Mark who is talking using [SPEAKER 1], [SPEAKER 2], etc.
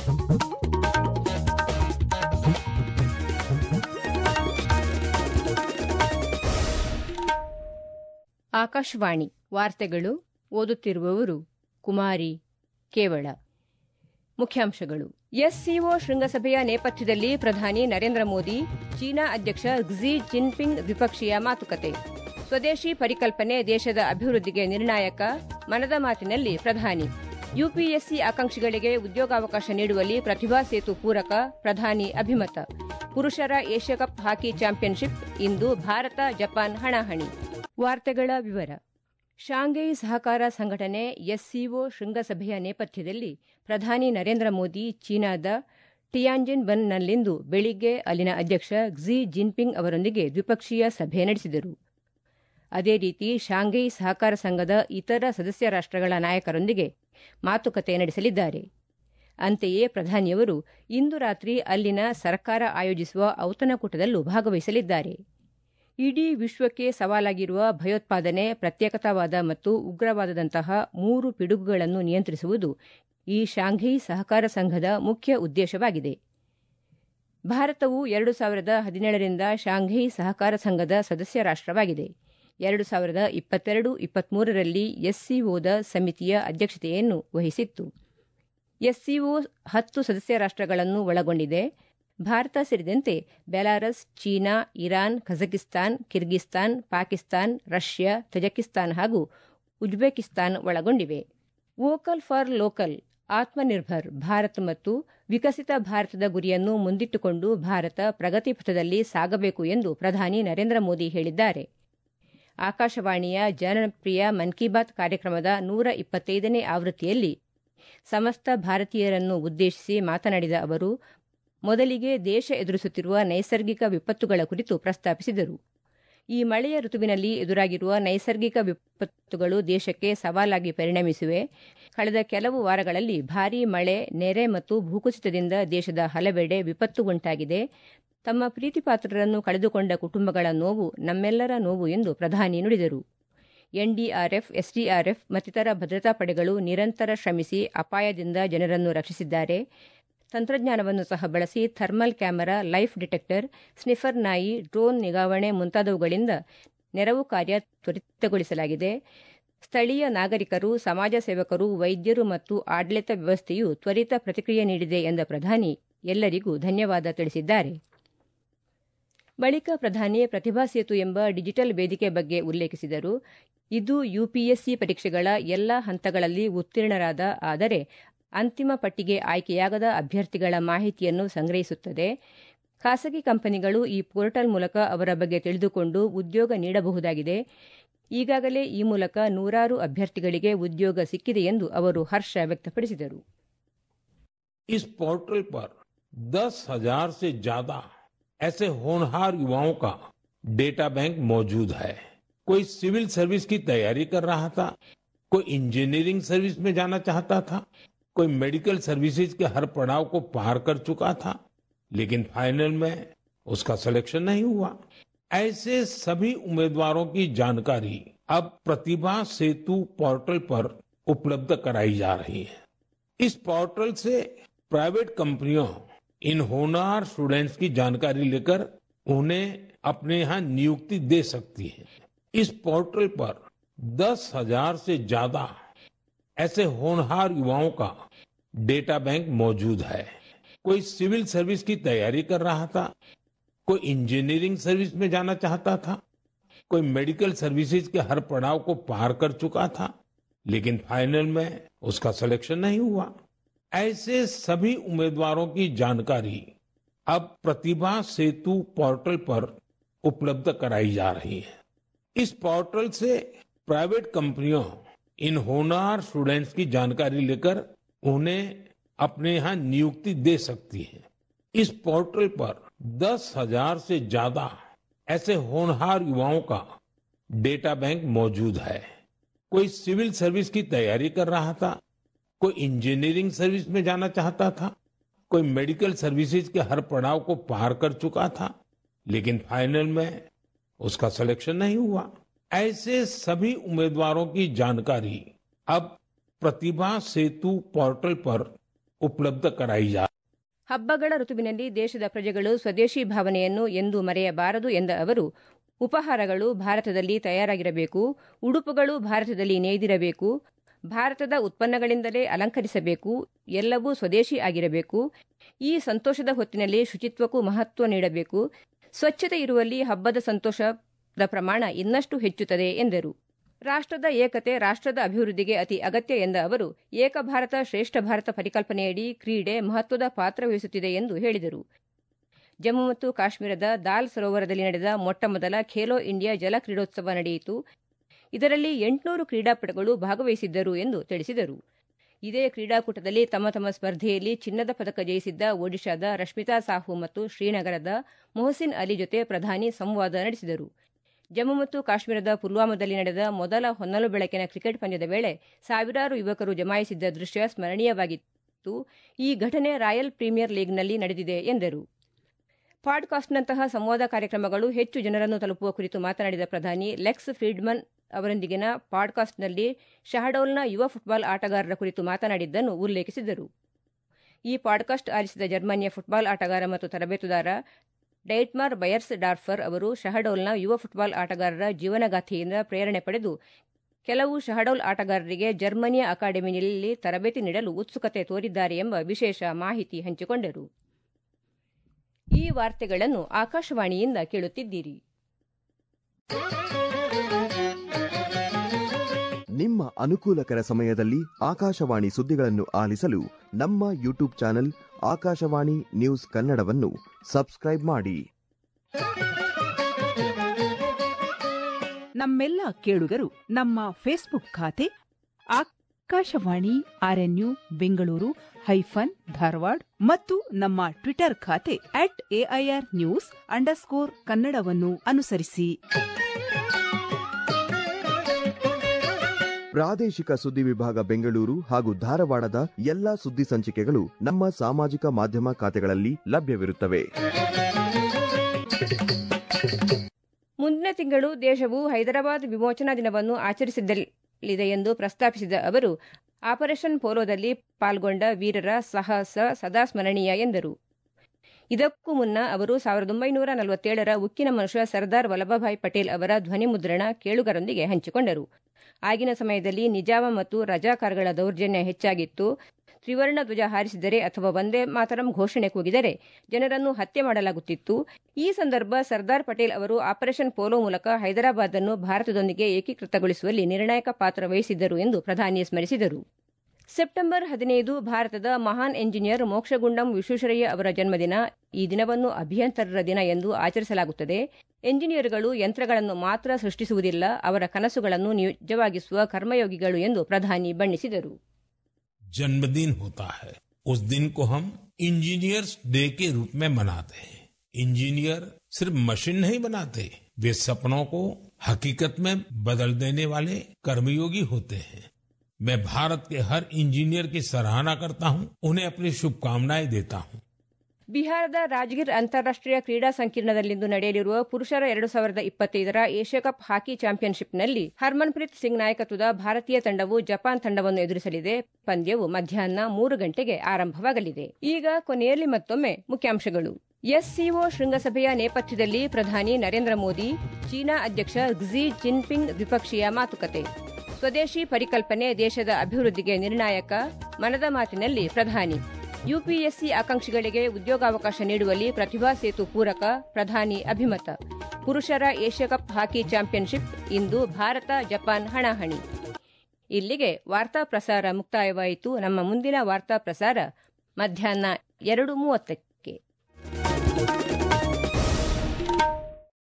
[SPEAKER 1] ಆಕಾಶವಾಣಿ ವಾರ್ತೆಗಳು ಓದುತ್ತಿರುವವರು ಕುಮಾರಿ ಕೇವಳ ಮುಖ್ಯಾಂಶಗಳು ಎಸ್ಸಿಒ ಶೃಂಗಸಭೆಯ ನೇಪಥ್ಯದಲ್ಲಿ ಪ್ರಧಾನಿ ನರೇಂದ್ರ ಮೋದಿ ಚೀನಾ ಅಧ್ಯಕ್ಷ ಕ್ಸಿ ಜಿನ್ಪಿಂಗ್ ದ್ವಿಪಕ್ಷೀಯ ಮಾತುಕತೆ ಸ್ವದೇಶಿ ಪರಿಕಲ್ಪನೆ ದೇಶದ ಅಭಿವೃದ್ಧಿಗೆ ನಿರ್ಣಾಯಕ ಮನದ ಮಾತಿನಲ್ಲಿ ಪ್ರಧಾನಿ ಯುಪಿಎಸ್ಸಿ ಆಕಾಂಕ್ಷಿಗಳಿಗೆ ಉದ್ಯೋಗಾವಕಾಶ ನೀಡುವಲ್ಲಿ ಪ್ರತಿಭಾ ಸೇತು ಪೂರಕ ಪ್ರಧಾನಿ ಅಭಿಮತ ಪುರುಷರ ಏಷ್ಯಾಕಪ್ ಹಾಕಿ ಚಾಂಪಿಯನ್ಶಿಪ್ ಇಂದು ಭಾರತ ಜಪಾನ್ ಹಣಾಹಣಿ ವಾರ್ತೆಗಳ ವಿವರ ಶಾಂಘೈ ಸಹಕಾರ ಸಂಘಟನೆ ಎಸ್ಸಿಒ ಶೃಂಗಸಭೆಯ ನೇಪಥ್ಯದಲ್ಲಿ ಪ್ರಧಾನಿ ನರೇಂದ್ರ ಮೋದಿ ಚೀನಾದ ಟಿಯಾಂಜಿನ್ ಬನ್ನಲ್ಲಿಂದು ಬೆಳಿಗ್ಗೆ ಅಲ್ಲಿನ ಅಧ್ಯಕ್ಷ ಕ್ಸಿ ಜಿನ್ಪಿಂಗ್ ಅವರೊಂದಿಗೆ ದ್ವಿಪಕ್ಷೀಯ ಸಭೆ ನಡೆಸಿದರು ಅದೇ ರೀತಿ ಶಾಂಘೈ ಸಹಕಾರ ಸಂಘದ ಇತರ ಸದಸ್ಯ ರಾಷ್ಟಗಳ ನಾಯಕರೊಂದಿಗೆ ಮಾತುಕತೆ ನಡೆಸಲಿದ್ದಾರೆ ಅಂತೆಯೇ ಪ್ರಧಾನಿಯವರು ಇಂದು ರಾತ್ರಿ ಅಲ್ಲಿನ ಸರ್ಕಾರ ಆಯೋಜಿಸುವ ಔತಣಕೂಟದಲ್ಲೂ ಭಾಗವಹಿಸಲಿದ್ದಾರೆ ಇಡೀ ವಿಶ್ವಕ್ಕೆ ಸವಾಲಾಗಿರುವ ಭಯೋತ್ಪಾದನೆ ಪ್ರತ್ಯೇಕತಾವಾದ ಮತ್ತು ಉಗ್ರವಾದದಂತಹ ಮೂರು ಪಿಡುಗುಗಳನ್ನು ನಿಯಂತ್ರಿಸುವುದು ಈ ಶಾಂಘೈ ಸಹಕಾರ ಸಂಘದ ಮುಖ್ಯ ಉದ್ದೇಶವಾಗಿದೆ ಭಾರತವು ಎರಡು ಸಾವಿರದ ಹದಿನೇಳರಿಂದ ಶಾಂಘೈ ಸಹಕಾರ ಸಂಘದ ಸದಸ್ಯ ರಾಷ್ಟವಾಗಿದೆ ಎರಡು ಸಾವಿರದ ಇಪ್ಪತ್ತೆರಡು ಇಪ್ಪತ್ಮೂರರಲ್ಲಿ ಎಸ್ಸಿಒದ ಸಮಿತಿಯ ಅಧ್ಯಕ್ಷತೆಯನ್ನು ವಹಿಸಿತ್ತು ಎಸ್ಸಿಒ ಹತ್ತು ಸದಸ್ಯ ರಾಷ್ಟಗಳನ್ನು ಒಳಗೊಂಡಿದೆ ಭಾರತ ಸೇರಿದಂತೆ Belarus China Iran Kazakhstan Kyrgyzstan Pakistan Russia Tajikistan ಹಾಗೂ ಉಜ್ಬೇಕಿಸ್ತಾನ್ ಒಳಗೊಂಡಿವೆ vocal for local Atmanirbhar Bharat ಮತ್ತು ವಿಕಸಿತ ಭಾರತದ ಗುರಿಯನ್ನು ಮುಂದಿಟ್ಟುಕೊಂಡು ಭಾರತ ಪ್ರಗತಿ ಪಥದಲ್ಲಿ ಸಾಗಬೇಕು ಎಂದು ಪ್ರಧಾನಿ ನರೇಂದ್ರ ಮೋದಿ ಹೇಳಿದ್ದಾರೆ ಆಕಾಶವಾಣಿಯ ಜನಪ್ರಿಯ ಮನ್ ಕಿ ಬಾತ್ ಕಾರ್ಯಕ್ರಮದ ನೂರ ಇಪ್ಪತ್ತೈದನೇ ಆವೃತ್ತಿಯಲ್ಲಿ ಸಮಸ್ತ ಭಾರತೀಯರನ್ನು ಉದ್ದೇಶಿಸಿ ಮಾತನಾಡಿದ ಅವರು ಮೊದಲಿಗೆ ದೇಶ ಎದುರಿಸುತ್ತಿರುವ ನೈಸರ್ಗಿಕ ವಿಪತ್ತುಗಳ ಕುರಿತು ಪ್ರಸ್ತಾಪಿಸಿದರು ಈ ಮಳೆಯ ಋತುವಿನಲ್ಲಿ ಎದುರಾಗಿರುವ ನೈಸರ್ಗಿಕ ವಿಪತ್ತುಗಳು ದೇಶಕ್ಕೆ ಸವಾಲಾಗಿ ಪರಿಣಮಿಸಿವೆ ಕಳೆದ ಕೆಲವು ವಾರಗಳಲ್ಲಿ ಭಾರೀ ಮಳೆ ನೆರೆ ಮತ್ತು ಭೂಕುಸಿತದಿಂದ ದೇಶದ ಹಲವೆಡೆ ವಿಪತ್ತು ಉಂಟಾಗಿದೆ ತಮ್ಮ ಪ್ರೀತಿಪಾತ್ರರನ್ನು ಕಳೆದುಕೊಂಡ ಕುಟುಂಬಗಳ ನೋವು ನಮ್ಮೆಲ್ಲರ ನೋವು ಎಂದು ಪ್ರಧಾನಿ ನುಡಿದರು ಎನ್ಡಿಆರ್ಎಫ್ ಎಸ್ಡಿಆರ್ಎಫ್ ಮತ್ತಿತರ ಭದ್ರತಾ ಪಡೆಗಳು ನಿರಂತರ ಶ್ರಮಿಸಿ ಅಪಾಯದಿಂದ ಜನರನ್ನು ರಕ್ಷಿಸಿದ್ದಾರೆ ತಂತ್ರಜ್ಞಾನವನ್ನು ಸಹ ಬಳಸಿ thermal camera life detector sniffer ನಾಯಿ ಡ್ರೋನ್ ನಿಗಾವಣೆ ಮುಂತಾದವುಗಳಿಂದ ನೆರವು ಕಾರ್ಯ ತ್ವರಿತಗೊಳಿಸಲಾಗಿದೆ ಸ್ಥಳೀಯ ನಾಗರಿಕರು ಸಮಾಜ ಸೇವಕರು ವೈದ್ಯರು ಮತ್ತು ಆಡಳಿತ ವ್ಯವಸ್ಥೆಯು ತ್ವರಿತ ಪ್ರತಿಕ್ರಿಯೆ ನೀಡಿದೆ ಎಂದ ಪ್ರಧಾನಿ ಎಲ್ಲರಿಗೂ ಧನ್ಯವಾದ ತಿಳಿಸಿದ್ದಾರೆ ಬಳಿಕ ಪ್ರಧಾನಿ ಪ್ರತಿಭಾ ಸೇತು ಎಂಬ ಡಿಜಿಟಲ್ ವೇದಿಕೆ ಬಗ್ಗೆ ಉಲ್ಲೇಖಿಸಿದರು ಇದು ಯುಪಿಎಸ್ಸಿ ಪರೀಕ್ಷೆಗಳ ಎಲ್ಲಾ ಹಂತಗಳಲ್ಲಿ ಉತ್ತೀರ್ಣರಾದ ಆದರೆ ಅಂತಿಮ ಪಟ್ಟಿಗೆ ಆಯ್ಕೆಯಾಗದ ಅಭ್ಯರ್ಥಿಗಳ ಮಾಹಿತಿಯನ್ನು ಸಂಗ್ರಹಿಸುತ್ತದೆ ಖಾಸಗಿ ಕಂಪನಿಗಳು ಈ ಪೋರ್ಟಲ್ ಮೂಲಕ ಅವರ ಬಗ್ಗೆ ತಿಳಿದುಕೊಂಡು ಉದ್ಯೋಗ ನೀಡಬಹುದಾಗಿದೆ ಈಗಾಗಲೇ ಈ ಮೂಲಕ ನೂರಾರು ಅಭ್ಯರ್ಥಿಗಳಿಗೆ ಉದ್ಯೋಗ ಸಿಕ್ಕಿದೆ ಎಂದು ಅವರು ಹರ್ಷ ವ್ಯಕ್ತಪಡಿಸಿದರು
[SPEAKER 2] इस पोर्टल पर दस हजार से ज्यादा ऐसे होनहार युवाओं का डेटा बैंक मौजूद है कोई सिविल सर्विस की तैयारी कर रहा था कोई इंजीनियरिंग सर्विस में जाना चाहता था कोई मेडिकल सर्विसेज के हर पड़ाव को पार कर चुका था लेकिन फाइनल में उसका सिलेक्शन नहीं हुआ ऐसे सभी उम्मीदवारों की जानकारी अब प्रतिभा सेतु पोर्टल पर उपलब्ध कराई जा रही है इस पोर्टल से प्राइवेट कंपनियों इन होनहार स्टूडेंट्स की जानकारी लेकर उन्हें अपने यहाँ नियुक्ति दे सकती है इस पोर्टल पर दस हजार से ज्यादा ऐसे होनहार युवाओं का डेटा बैंक मौजूद है कोई सिविल सर्विस की तैयारी कर रहा था कोई इंजीनियरिंग सर्विस में जाना चाहता था कोई मेडिकल सर्विसेज के हर पड़ाव को पार कर चुका था लेकिन फाइनल में उसका सिलेक्शन नहीं हुआ ऐसे सभी उम्मीदवारों की जानकारी अब प्रतिभा सेतु पोर्टल पर उपलब्ध कराई जा रही है इस पोर्टल से प्राइवेट कंपनियों इन होनहार स्टूडेंट्स की जानकारी लेकर उन्हें अपने यहाँ नियुक्ति दे सकती है इस पोर्टल पर दस हजार से ज्यादा ऐसे होनहार युवाओं का डेटा बैंक मौजूद है कोई सिविल सर्विस की तैयारी कर रहा था कोई इंजीनियरिंग सर्विस में जाना चाहता था कोई मेडिकल सर्विसेज के हर पड़ाव को पार कर चुका था लेकिन फाइनल में उसका सिलेक्शन नहीं हुआ ऐसे सभी उम्मीदवारों की जानकारी अब प्रतिभा सेतु पोर्टल पर उपलब्ध कराई जा
[SPEAKER 1] ಹಬ್ಬಗಳ ಋತುವಿನಲ್ಲಿ ದೇಶದ ಪ್ರಜೆಗಳು ಸ್ವದೇಶಿ ಭಾವನೆಯನ್ನು ಎಂದೂ ಮರೆಯಬಾರದು ಎಂದ ಅವರು ಉಪಹಾರಗಳು ಭಾರತದಲ್ಲಿ ತಯಾರಾಗಿರಬೇಕು ಉಡುಪುಗಳು ಭಾರತದಲ್ಲಿ ನೇಯ್ದಿರಬೇಕು ಭಾರತದ ಉತ್ಪನ್ನಗಳಿಂದಲೇ ಅಲಂಕರಿಸಬೇಕು ಎಲ್ಲವೂ ಸ್ವದೇಶಿ ಆಗಿರಬೇಕು ಈ ಸಂತೋಷದ ಹೊತ್ತಿನಲ್ಲಿ ಶುಚಿತ್ವಕ್ಕೂ ಮಹತ್ವ ನೀಡಬೇಕು ಸ್ವಚ್ಛತೆ ಇರುವಲ್ಲಿ ಹಬ್ಬದ ಸಂತೋಷದ ಪ್ರಮಾಣ ಇನ್ನಷ್ಟು ಹೆಚ್ಚುತ್ತದೆ ಎಂದರು ರಾಷ್ಟ್ರದ ಏಕತೆ ರಾಷ್ಟ್ರದ ಅಭಿವೃದ್ಧಿಗೆ ಅತಿ ಅಗತ್ಯ ಎಂದ ಅವರು ಏಕ ಭಾರತ ಶ್ರೇಷ್ಠ ಭಾರತ ಪರಿಕಲ್ಪನೆಯಡಿ ಕ್ರೀಡೆ ಮಹತ್ವದ ಪಾತ್ರ ವಹಿಸುತ್ತಿದೆ ಎಂದು ಹೇಳಿದರು ಜಮ್ಮು ಮತ್ತು ಕಾಶ್ಮೀರದ ದಾಲ್ ಸರೋವರದಲ್ಲಿ ನಡೆದ ಮೊಟ್ಟಮೊದಲ ಖೇಲೋ ಇಂಡಿಯಾ ಜಲ ಕ್ರೀಡೋತ್ಸವ ನಡೆಯಿತು ಇದರಲ್ಲಿ ಎಂಟುನೂರು ಕ್ರೀಡಾಪಟುಗಳು ಭಾಗವಹಿಸಿದ್ದರು ಎಂದು ತಿಳಿಸಿದರು ಇದೇ ಕ್ರೀಡಾಕೂಟದಲ್ಲಿ ತಮ್ಮ ತಮ್ಮ ಸ್ಪರ್ಧೆಯಲ್ಲಿ ಚಿನ್ನದ ಪದಕ ಜಯಿಸಿದ್ದ ಒಡಿಶಾದ ರಶ್ಮಿತಾ ಸಾಹು ಮತ್ತು ಶ್ರೀನಗರದ ಮೊಹಸಿನ್ ಅಲಿ ಜೊತೆ ಪ್ರಧಾನಿ ಸಂವಾದ ನಡೆಸಿದರು ಜಮ್ಮು ಮತ್ತು ಕಾಶ್ಮೀರದ ಪುಲ್ವಾಮಾದಲ್ಲಿ ನಡೆದ ಮೊದಲ ಹೊನ್ನಲು ಬೆಳಕಿನ ಕ್ರಿಕೆಟ್ ಪಂದ್ಯದ ವೇಳೆ ಸಾವಿರಾರು ಯುವಕರು ಜಮಾಯಿಸಿದ್ದ ದೃಶ್ಯ ಸ್ಮರಣೀಯವಾಗಿತ್ತು ಈ ಘಟನೆ ರಾಯಲ್ ಪ್ರೀಮಿಯರ್ ಲೀಗ್ನಲ್ಲಿ ನಡೆದಿದೆ ಎಂದರು ಪಾಡ್ಕಾಸ್ಟ್ನಂತಹ ಸಂವಾದ ಕಾರ್ಯಕ್ರಮಗಳು ಹೆಚ್ಚು ಜನರನ್ನು ತಲುಪುವ ಕುರಿತು ಮಾತನಾಡಿದ ಪ್ರಧಾನಿ ಲೆಕ್ಸ್ ಫ್ರೀಡ್ಮನ್ ಅವರೊಂದಿಗಿನ ಪಾಡ್ಕಾಸ್ಟ್ನಲ್ಲಿ ಶಹಡೋಲ್ನ ಯುವ ಫುಟ್ಬಾಲ್ ಆಟಗಾರರ ಕುರಿತು ಮಾತನಾಡಿದ್ದನ್ನು ಉಲ್ಲೇಖಿಸಿದರು ಈ ಪಾಡ್ಕಾಸ್ಟ್ ಆಲಿಸಿದ ಜರ್ಮನಿಯ ಫುಟ್ಬಾಲ್ ಆಟಗಾರ ಮತ್ತು ತರಬೇತುದಾರ ಡೈಟ್ಮಾರ್ ಬಯರ್ಸ್ ಡಾರ್ಫರ್ ಅವರು ಶಹಡೋಲ್ನ ಯುವ ಫುಟ್ಬಾಲ್ ಆಟಗಾರರ ಜೀವನಗಾಥೆಯಿಂದ ಪ್ರೇರಣೆ ಪಡೆದು ಕೆಲವು ಶಹಡೋಲ್ ಆಟಗಾರರಿಗೆ ಜರ್ಮನಿಯ ಅಕಾಡೆಮಿಯಲ್ಲಿ ತರಬೇತಿ ನೀಡಲು ಉತ್ಸುಕತೆ ತೋರಿದ್ದಾರೆ ಎಂಬ ವಿಶೇಷ ಮಾಹಿತಿ ಹಂಚಿಕೊಂಡರು ಈ ವಾರ್ತೆಗಳನ್ನು ಆಕಾಶವಾಣಿಯಿಂದ ಕೇಳುತ್ತಿದ್ದೀರಿ
[SPEAKER 3] ನಿಮ್ಮ ಅನುಕೂಲಕರ ಸಮಯದಲ್ಲಿ ಆಕಾಶವಾಣಿ ಸುದ್ದಿಗಳನ್ನು ಆಲಿಸಲು ನಮ್ಮ ಯೂಟ್ಯೂಬ್ ಚಾನೆಲ್ ಆಕಾಶವಾಣಿ ನ್ಯೂಸ್ ಕನ್ನಡವನ್ನು ಸಬ್ಸ್ಕ್ರೈಬ್ ಮಾಡಿ
[SPEAKER 4] ನಮ್ಮೆಲ್ಲ ಕೇಳುಗರು ನಮ್ಮ ಫೇಸ್ಬುಕ್ ಖಾತೆ ಆಕಾಶವಾಣಿ ಆರ್ಎನ್ಯು ಬೆಂಗಳೂರು ಹೈಫನ್ ಧಾರವಾಡ ಮತ್ತು ನಮ್ಮ ಟ್ವಿಟರ್ ಖಾತೆ ಅಟ್ ಎಐಆರ್ ನ್ಯೂಸ್ ಅಂಡರ್ಸ್ಕೋರ್ ಕನ್ನಡವನ್ನು ಅನುಸರಿಸಿ
[SPEAKER 3] ಪ್ರಾದೇಶಿಕ ಸುದ್ದಿ ವಿಭಾಗ ಬೆಂಗಳೂರು ಹಾಗೂ ಧಾರವಾಡದ ಎಲ್ಲಾ ಸುದ್ದಿ ಸಂಚಿಕೆಗಳು ನಮ್ಮ ಸಾಮಾಜಿಕ ಮಾಧ್ಯಮ ಖಾತೆಗಳಲ್ಲಿ ಲಭ್ಯವಿರುತ್ತವೆ
[SPEAKER 1] ಮುಂದಿನ ತಿಂಗಳು ದೇಶವು ಹೈದರಾಬಾದ್ ವಿಮೋಚನಾ ದಿನವನ್ನು ಆಚರಿಸಲಿದೆ ಎಂದು ಪ್ರಸ್ತಾಪಿಸಿದ ಅವರು ಆಪರೇಷನ್ ಪೋಲೋದಲ್ಲಿ ಪಾಲ್ಗೊಂಡ ವೀರರ ಸಾಹಸ ಸದಾ ಸ್ಮರಣೀಯ ಎಂದರು ಇದಕ್ಕೂ ಮುನ್ನ ಅವರು ಸಾವಿರದ ಒಂಬೈನೂರ ನಲವತ್ತೇಳರ ಉಕ್ಕಿನ ಮನುಷ್ಯ ಸರ್ದಾರ್ ವಲ್ಲಭಭಾಯ್ ಪಟೇಲ್ ಅವರ ಧ್ವನಿ ಮುದ್ರಣ ಕೇಳುಗರೊಂದಿಗೆ ಹಂಚಿಕೊಂಡರು ಆಗಿನ ಸಮಯದಲ್ಲಿ ನಿಜಾಮ ಮತ್ತು ರಜಾಕಾರ್ಗಳ ದೌರ್ಜನ್ಯ ಹೆಚ್ಚಾಗಿತ್ತು ತ್ರಿವರ್ಣ ಧ್ವಜ ಹಾರಿಸಿದರೆ ಅಥವಾ ಒಂದೇ ಮಾತರಂ ಘೋಷಣೆ ಕೂಗಿದರೆ ಜನರನ್ನು ಹತ್ಯೆ ಮಾಡಲಾಗುತ್ತಿತ್ತು ಈ ಸಂದರ್ಭ ಸರ್ದಾರ್ ಪಟೇಲ್ ಅವರು ಆಪರೇಷನ್ ಪೋಲೋ ಮೂಲಕ ಹೈದರಾಬಾದ್ ಅನ್ನು ಭಾರತದೊಂದಿಗೆ ಏಕೀಕೃತಗೊಳಿಸುವಲ್ಲಿ ನಿರ್ಣಾಯಕ ಪಾತ್ರ ವಹಿಸಿದ್ದರು ಎಂದು ಪ್ರಧಾನಿ ಸ್ಮರಿಸಿದರು ಸೆಪ್ಟೆಂಬರ್ ಹದಿನೈದು ಭಾರತದ ಮಹಾನ್ ಎಂಜಿನಿಯರ್ ಮೋಕ್ಷಗುಂಡಂ ವಿಶ್ವೇಶ್ವರಯ್ಯ ಅವರ ಜನ್ಮದಿನ ಈ ದಿನವನ್ನು ಅಭಿಯಂತರರ ದಿನ ಎಂದು ಆಚರಿಸಲಾಗುತ್ತದೆ ಎಂಜಿನಿಯರ್ಗಳು ಯಂತ್ರಗಳನ್ನು ಮಾತ್ರ ಸೃಷ್ಟಿಸುವುದಿಲ್ಲ ಅವರ ಕನಸುಗಳನ್ನು ನಿಜವಾಗಿಸುವ ಕರ್ಮಯೋಗಿಗಳು ಎಂದು ಪ್ರಧಾನಿ ಬಣ್ಣಿಸಿದರು
[SPEAKER 2] जन्मदिन होता है उस दिन को हम इंजीनियर्स डे के रूप में मनाते हैं इंजीनियर सिर्फ मशीन नहीं बनाते वे सपनों को हकीकत में बदल देने वाले कर्मयोगी होते हैं मैं भारत के हर इंजीनियर की सराहना करता हूं उन्हें अपनी शुभकामनाएं देता हूं
[SPEAKER 1] ಬಿಹಾರದ ರಾಜ್ಗಿರ್ ಅಂತಾರಾಷ್ಟೀಯ ಕ್ರೀಡಾ ಸಂಕೀರ್ಣದಲ್ಲಿಂದು ನಡೆಯಲಿರುವ ಪುರುಷರ ಎರಡು ಸಾವಿರದ ಇಪ್ಪತ್ತೈದರ ಏಷ್ಯಾ ಕಪ್ ಹಾಕಿ ಚಾಂಪಿಯನ್ಶಿಪ್ನಲ್ಲಿ ಹರ್ಮನ್ಪ್ರೀತ್ ಸಿಂಗ್ ನಾಯಕತ್ವದ ಭಾರತೀಯ ತಂಡವು ಜಪಾನ್ ತಂಡವನ್ನು ಎದುರಿಸಲಿದೆ ಪಂದ್ಯವು ಮಧ್ಯಾಹ್ನ ಮೂರು ಗಂಟೆಗೆ ಆರಂಭವಾಗಲಿದೆ ಈಗ ಕೊನೆಯಲ್ಲಿ ಮತ್ತೊಮ್ಮೆ ಮುಖ್ಯಾಂಶಗಳು ಎಸ್ಸಿಒ ಶೃಂಗಸಭೆಯ ನೇಪಥ್ಯದಲ್ಲಿ ಪ್ರಧಾನಿ ನರೇಂದ್ರ ಮೋದಿ ಚೀನಾ ಅಧ್ಯಕ್ಷ ಕ್ಸಿ ಜಿನ್ಪಿಂಗ್ ದ್ವಿಪಕ್ಷೀಯ ಮಾತುಕತೆ ಸ್ವದೇಶಿ ಪರಿಕಲ್ಪನೆ ದೇಶದ ಅಭಿವೃದ್ಧಿಗೆ ನಿರ್ಣಾಯಕ ಮನದ ಮಾತಿನಲ್ಲಿ ಪ್ರಧಾನಿ ಯುಪಿಎಸ್ಸಿ ಆಕಾಂಕ್ಷಿಗಳಿಗೆ ಉದ್ಯೋಗಾವಕಾಶ ನೀಡುವಲ್ಲಿ ಪ್ರತಿಭಾ ಸೇತು ಪೂರಕ ಪ್ರಧಾನಿ ಅಭಿಮತ ಪುರುಷರ ಏಷ್ಯಾ ಕಪ್ ಹಾಕಿ ಚಾಂಪಿಯನ್ಶಿಪ್ ಇಂದು ಭಾರತ ಜಪಾನ್ ಹಣಾಹಣಿ ಇಲ್ಲಿಗೆ ವಾರ್ತಾ ಪ್ರಸಾರ ಮುಕ್ತಾಯವಾಯಿತು ನಮ್ಮ ಮುಂದಿನ ವಾರ್ತಾ ಪ್ರಸಾರ ಮಧ್ಯಾಹ್ನ ಎರಡು ಮೂವತ್ತಕ್ಕೆ